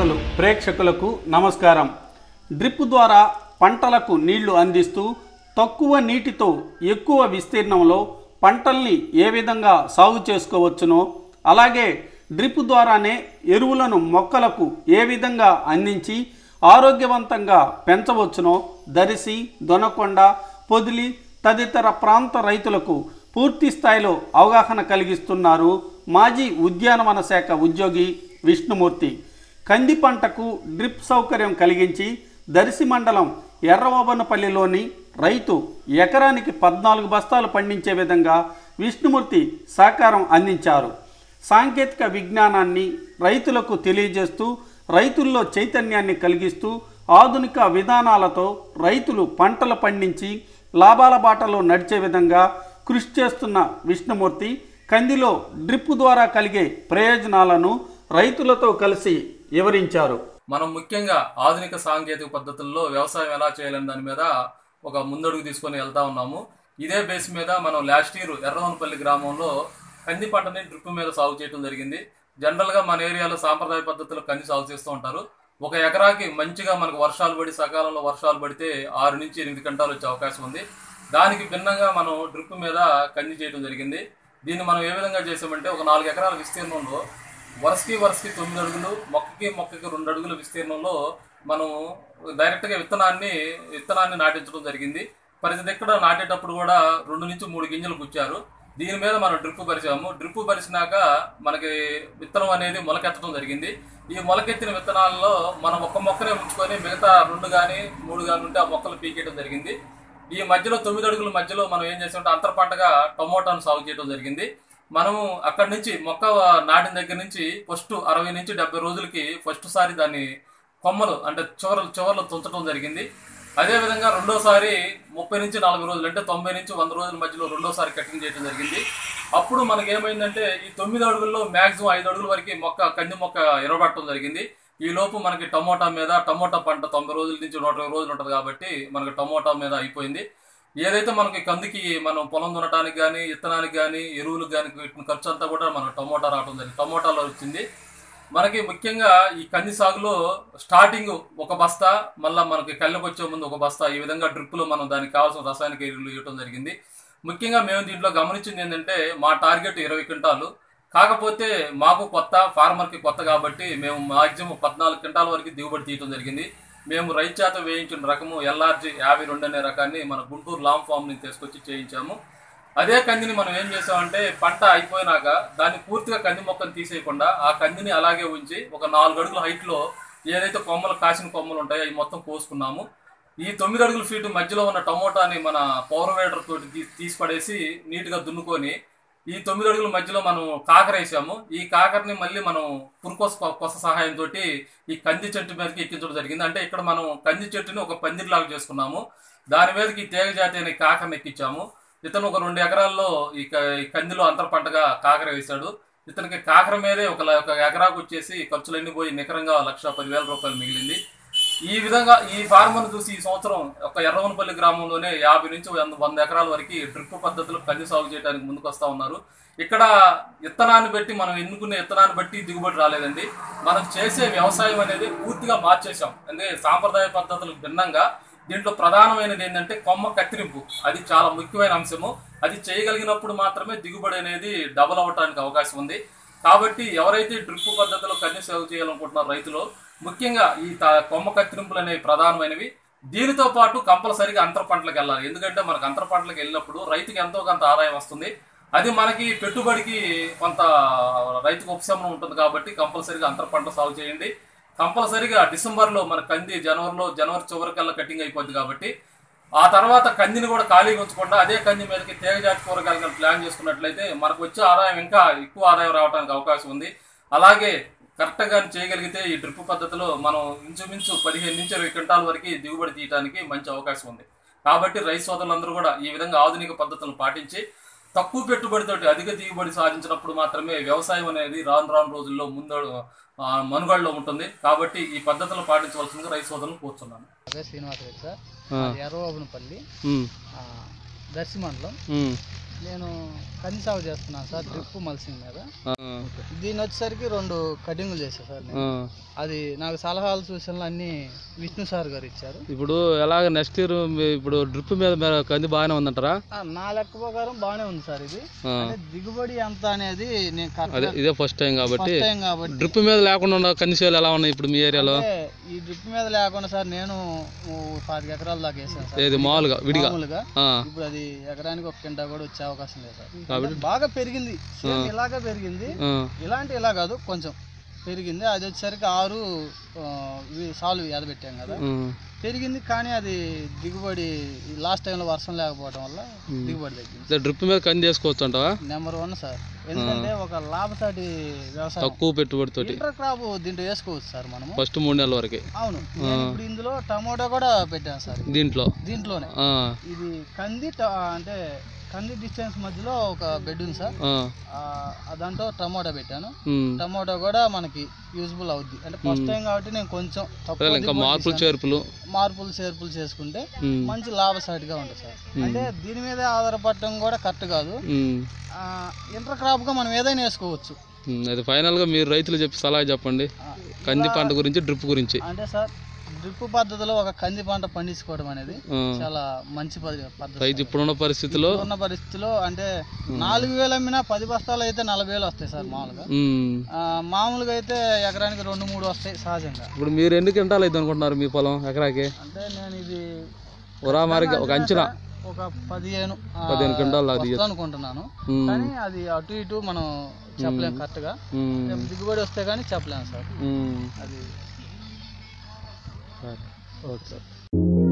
శ్రోతలు ప్రేక్షకులకు నమస్కారం డ్రిప్ ద్వారా పంటలకు నీళ్లు అందిస్తూ తక్కువ నీటితో ఎక్కువ విస్తీర్ణంలో పంటల్ని ఏ విధంగా సాగు చేసుకోవచ్చునో అలాగే డ్రిప్ ద్వారానే ఎరువులను మొక్కలకు ఏ విధంగా అందించి ఆరోగ్యవంతంగా పెంచవచ్చునో దరిసి దొనకొండ పొదిలి తదితర ప్రాంత రైతులకు పూర్తి స్థాయిలో అవగాహన కలిగిస్తున్నారు మాజీ ఉద్యానవన శాఖ ఉద్యోగి విష్ణుమూర్తి కంది పంటకు డ్రిప్ సౌకర్యం కలిగించి దర్శి మండలం ఎర్రవబనపల్లిలోని రైతు ఎకరానికి పద్నాలుగు బస్తాలు పండించే విధంగా విష్ణుమూర్తి సహకారం అందించారు సాంకేతిక విజ్ఞానాన్ని రైతులకు తెలియజేస్తూ రైతుల్లో చైతన్యాన్ని కలిగిస్తూ ఆధునిక విధానాలతో రైతులు పంటలు పండించి లాభాల బాటలో నడిచే విధంగా కృషి చేస్తున్న విష్ణుమూర్తి కందిలో డ్రిప్ ద్వారా కలిగే ప్రయోజనాలను రైతులతో కలిసి వివరించారు మనం ముఖ్యంగా ఆధునిక సాంకేతిక పద్ధతుల్లో వ్యవసాయం ఎలా చేయాలనే దాని మీద ఒక ముందడుగు తీసుకొని వెళ్తా ఉన్నాము ఇదే బేస్ మీద మనం లాస్ట్ ఇయర్ ఎర్రవనపల్లి గ్రామంలో కంది పంటని డ్రిప్ మీద సాగు చేయడం జరిగింది జనరల్ గా మన ఏరియాలో సాంప్రదాయ పద్ధతిలో కంది సాగు చేస్తూ ఉంటారు ఒక ఎకరాకి మంచిగా మనకు వర్షాలు పడి సకాలంలో వర్షాలు పడితే ఆరు నుంచి ఎనిమిది గంటలు వచ్చే అవకాశం ఉంది దానికి భిన్నంగా మనం డ్రిప్ మీద కంది చేయడం జరిగింది దీన్ని మనం ఏ విధంగా చేసామంటే ఒక నాలుగు ఎకరాల విస్తీర్ణంలో వరుసకి వరుసకి తొమ్మిది అడుగులు మొక్కకి మొక్కకి రెండు అడుగుల విస్తీర్ణంలో మనం డైరెక్ట్గా విత్తనాన్ని విత్తనాన్ని నాటించడం జరిగింది ప్రతి దగ్గర నాటేటప్పుడు కూడా రెండు నుంచి మూడు గింజలు గుచ్చారు దీని మీద మనం డ్రిప్ పరిచాము డ్రిప్ పరిచినాక మనకి విత్తనం అనేది మొలకెత్తడం జరిగింది ఈ మొలకెత్తిన విత్తనాల్లో మనం ఒక్క మొక్కనే ఉంచుకొని మిగతా రెండు కానీ మూడు కానీ ఉంటే ఆ మొక్కలు పీకేయడం జరిగింది ఈ మధ్యలో తొమ్మిది అడుగుల మధ్యలో మనం ఏం చేసామంటే అంతర పంటగా టమోటాను సాగు చేయడం జరిగింది మనము అక్కడి నుంచి మొక్క నాటిన దగ్గర నుంచి ఫస్ట్ అరవై నుంచి డెబ్బై రోజులకి ఫస్ట్ సారి దాన్ని కొమ్మలు అంటే చివరలు చివర్లు తుంచడం జరిగింది అదే విధంగా రెండోసారి ముప్పై నుంచి నలభై రోజులు అంటే తొంభై నుంచి వంద రోజుల మధ్యలో రెండోసారి కటింగ్ చేయడం జరిగింది అప్పుడు మనకి ఏమైందంటే ఈ తొమ్మిది అడుగుల్లో మాక్సిమం ఐదు అడుగుల వరకు మొక్క కంది మొక్క ఎరబట్టడం జరిగింది ఈ లోపు మనకి టమోటా మీద టమోటా పంట తొంభై రోజుల నుంచి నూట ఇరవై రోజులు ఉంటుంది కాబట్టి మనకి టమోటా మీద అయిపోయింది ఏదైతే మనకి కందికి మనం పొలం దున్నటానికి కానీ విత్తనానికి కానీ ఎరువులకు కానీ పెట్టిన ఖర్చు అంతా కూడా మనకు టమోటా రావడం జరిగింది టమోటాలో వచ్చింది మనకి ముఖ్యంగా ఈ కంది సాగులో స్టార్టింగ్ ఒక బస్తా మళ్ళీ మనకి కళ్ళకు వచ్చే ముందు ఒక బస్తా ఈ విధంగా డ్రిప్పులో మనం దానికి కావాల్సిన రసాయనిక ఎరువులు ఇవ్వడం జరిగింది ముఖ్యంగా మేము దీంట్లో గమనించింది ఏంటంటే మా టార్గెట్ ఇరవై క్వింటాలు కాకపోతే మాకు కొత్త ఫార్మర్కి కొత్త కాబట్టి మేము మాక్సిమం పద్నాలుగు క్వింటాల వరకు దిగుబడి తీయడం జరిగింది మేము రైతు చేత వేయించిన రకము ఎల్ఆర్జీ యాభై రెండు అనే రకాన్ని మన గుంటూరు లాంగ్ ఫామ్ నుంచి తీసుకొచ్చి చేయించాము అదే కందిని మనం ఏం చేసామంటే పంట అయిపోయినాక దాన్ని పూర్తిగా కంది మొక్కను తీసేయకుండా ఆ కందిని అలాగే ఉంచి ఒక నాలుగు అడుగుల హైట్ లో ఏదైతే కొమ్మలు కాసిన కొమ్మలు ఉంటాయో అవి మొత్తం కోసుకున్నాము ఈ తొమ్మిది అడుగుల ఫీట్ మధ్యలో ఉన్న టమోటాని మన పవర్ వేడర్ తోటి తీ- తీసి పడేసి నీట్ గా దున్నుకొని ఈ తొమ్మిది అడుగుల మధ్యలో మనం కాకర వేసాము ఈ కాకరని మళ్ళీ మనం పురుకోస కొస సహాయంతో ఈ కంది చెట్టు మీదకి ఎక్కించడం జరిగింది అంటే ఇక్కడ మనం కంది చెట్టుని ఒక పందిరిలాగా చేసుకున్నాము దాని మీదకి ఈ తీగ జాతి అనే కాకరని ఎక్కించాము ఇతను ఒక రెండు ఎకరాల్లో ఈ క- ఈ కందిలో అంతర పంటగా కాకర వేశాడు ఇతనికి కాకర మీదే ఒక ల- ఒక ఎకరాకు వచ్చేసి ఖర్చులన్నీ పోయి నికరంగా లక్ష పదివేల రూపాయలు మిగిలింది ఈ విధంగా ఈ ఫార్మర్ చూసి ఈ సంవత్సరం ఒక ఎర్రవనపల్లి గ్రామంలోనే యాభై నుంచి వంద వంద ఎకరాల వరకు డ్రిప్ పద్ధతిలో కంది సాగు చేయడానికి ముందుకు వస్తా ఉన్నారు ఇక్కడ విత్తనాన్ని బట్టి మనం ఎన్నుకునే విత్తనాన్ని బట్టి దిగుబడి రాలేదండి మనం చేసే వ్యవసాయం అనేది పూర్తిగా మార్చేసాం అంటే సాంప్రదాయ పద్ధతులకు భిన్నంగా దీంట్లో ప్రధానమైనది ఏంటంటే కొమ్మ కత్తిరింపు అది చాలా ముఖ్యమైన అంశము అది చేయగలిగినప్పుడు మాత్రమే దిగుబడి అనేది డబుల్ అవ్వడానికి అవకాశం ఉంది కాబట్టి ఎవరైతే డ్రిప్ పద్ధతిలో కన్ను సాగు చేయాలనుకుంటున్నారో రైతులు ముఖ్యంగా ఈ త- కొమ్మ కత్తిరింపులు అనేవి ప్రధానమైనవి దీనితో పాటు కంపల్సరీగా అంతర పంటలకు వెళ్ళాలి ఎందుకంటే మనకు అంతర పంటలకు వెళ్ళినప్పుడు రైతుకి ఎంతో కొంత ఆదాయం వస్తుంది అది మనకి పెట్టుబడికి కొంత రైతుకు ఉపశమనం ఉంటుంది కాబట్టి కంపల్సరీగా అంతర పంట సాగు చేయండి కంపల్సరీగా డిసెంబర్లో మన కంది జనవరిలో జనవరి చివరికల్లా కటింగ్ అయిపోద్ది కాబట్టి ఆ తర్వాత కందిని కూడా ఖాళీగా ఉంచకుండా అదే కంది మీదకి తీగజాతి కూరగాయలు కనుక ప్లాన్ చేసుకున్నట్లయితే మనకు వచ్చే ఆదాయం ఇంకా ఎక్కువ ఆదాయం రావడానికి అవకాశం ఉంది అలాగే కరెక్ట్గా చేయగలిగితే ఈ డ్రిప్ పద్ధతిలో మనం ఇంచుమించు పదిహేను నుంచి ఇరవై క్వింటాల వరకు దిగుబడి తీయడానికి మంచి అవకాశం ఉంది కాబట్టి రైతు సోదరులందరూ కూడా ఈ విధంగా ఆధునిక పద్ధతులను పాటించి తక్కువ పెట్టుబడితోటి అధిక దిగుబడి సాధించినప్పుడు మాత్రమే వ్యవసాయం అనేది రాను రాను రోజుల్లో ముందు ఆ, మనుగడలో ఉంటుంది కాబట్టి ఈ పద్ధతులను పాటించవలసిందిగా రైతు సోదరులను కోరుతున్నాను అదే శ్రీనివాసరెడ్డి సార్ ఆ, అది ఎర్రబాబునపల్లి ఉమ్, ఆ, దర్శి మండలం ఉమ్, నేను కంది సాగు చేస్తున్నాను సార్ డ్రిప్ మల్సింగ్ మీద ఆ, దీని వచ్చేసరికి రెండు కటింగ్లు చేశాను సార్ నేను ఆ. అది నాకు సలహాలు సూచనలు అన్నీ విష్ణు సార్ గారు ఇచ్చారు ఇప్పుడు ఎలాగ నెక్స్ట్ ఇయర్ ఇప్పుడు డ్రిప్ మీద మీరు కంది బాగానే ఉందంటారా ఆ, నా లెక్క ప్రకారం బాగానే ఉంది సార్ ఇది ఆ. అంటే దిగుబడి ఎంత అనేది నేను అదే కరెక్ట్ ఇదే ఫస్ట్ టైం కాబట్టి ఫస్ట్ టైం కాబట్టి డ్రిప్ మీద లేకుండా ఉన్న కంది చేలు ఎలా ఉన్నాయి ఇప్పుడు మీ ఏరియాలో అంటే ఈ డ్రిప్ మీద లేకుండా సార్ నేను ఓ పాతిక ఎకరాల దాకా వేసాను సార్ ఏది మామూలుగా విడిగా మామూలుగా ఆ, ఇప్పుడు అది ఎకరానికి ఒక కింటా కూడా వచ్చే అవకాశం లేదు సార్ అంటే బాగా పెరిగింది సేమ్ ఇలాగే పెరిగింది ఆ, ఇలాంటి ఇలా కాదు కొంచెం పెరిగింది అది వచ్చేసరికి ఆరు ఆ, ఇవి సాల్వ్ ఎదబెట్టాం కదా ఆ. పెరిగింది కానీ అది దిగుబడి లాస్ట్ టైంలో వర్షం లేకపోవడం వల్ల దిగుబడి తగ్గింది ఇదే డ్రిప్ మీద కంది వేసుకోవచ్చు అంటావా నెంబర్ వన్ సార్ ఎందుకంటే ఒక లాభసాటి వ్యవసాయం తక్కువ పెట్టుబడితోటి ఇంటర్ క్రాప్ దీంట్లో వేసుకోవచ్చు సార్ మనము ఫస్ట్ మూడు నెలల వరకే అవును నేను ఇప్పుడు ఇందులో టమోటా కూడా పెట్టాను సార్ దీంట్లో దీంట్లోనే ఆ, ఇది కంది ట- అంటే కంది డిస్టెన్స్ మధ్యలో ఒక బెడ్ ఉంది సార్ ఆ, ఆ దాంట్లో టమోటా పెట్టాను ఉమ్. టమోటా కూడా మనకి యూజ్ఫుల్ అవుద్ది అంటే ఫస్ట్ టైం కాబట్టి నేను కొంచెం తక్కువ ఇంకా దిగుబడి మార్పులు తీశాను. చేర్పులు మార్పులు చేర్పులు చేసుకుంటే ఉమ్, మంచి లాభసాటిగా ఉంటుంది సార్ అంటే దీని మీద ఆధారపడటం కూడా కరెక్ట్ కాదు ఉమ్, ఇంటర్ క్రాప్గా మనం ఏదైనా వేసుకోవచ్చు ఉమ్. అది ఫైనల్గా మీరు రైతులు చెప్పి సలహా చెప్పండి ఆ, కంది పంట గురించి డ్రిప్ గురించి అంటే సార్ డ్రిప్ పద్ధతిలో ఒక కంది పంట పండించుకోవడం అనేది ఆ, చాలా మంచి పద్ధ- పద్ధతి రైతు ఇప్పుడున్న పరిస్థితిలో ఉన్న పరిస్థితిలో అంటే నాలుగు వేలు అమ్మినా పది బస్తాలు అయితే నలభై వేలు వస్తాయి సార్ మామూలుగా ఉమ్, ఆ, మామూలుగా అయితే ఎకరానికి రెండు మూడు వస్తాయి సహజంగా ఇప్పుడు మీరు ఎన్ని క్వింటాలు అయితే అనుకుంటున్నారు మీ పొలం ఎకరాకి అంటే నేను ఇది ఉరామారిగా ఒక అంచనా ఒక పదిహేను ఆ, పదిహేను క్వింటాలు అది వస్తుంది అనుకుంటున్నాను ఉమ్, కానీ అది అటు ఇటు మనం చెప్పలేం కరెక్ట్గా ఉమ్, దిగుబడి వస్తే కానీ చెప్పలేము సార్ ఉమ్. అది సరే. Okay sir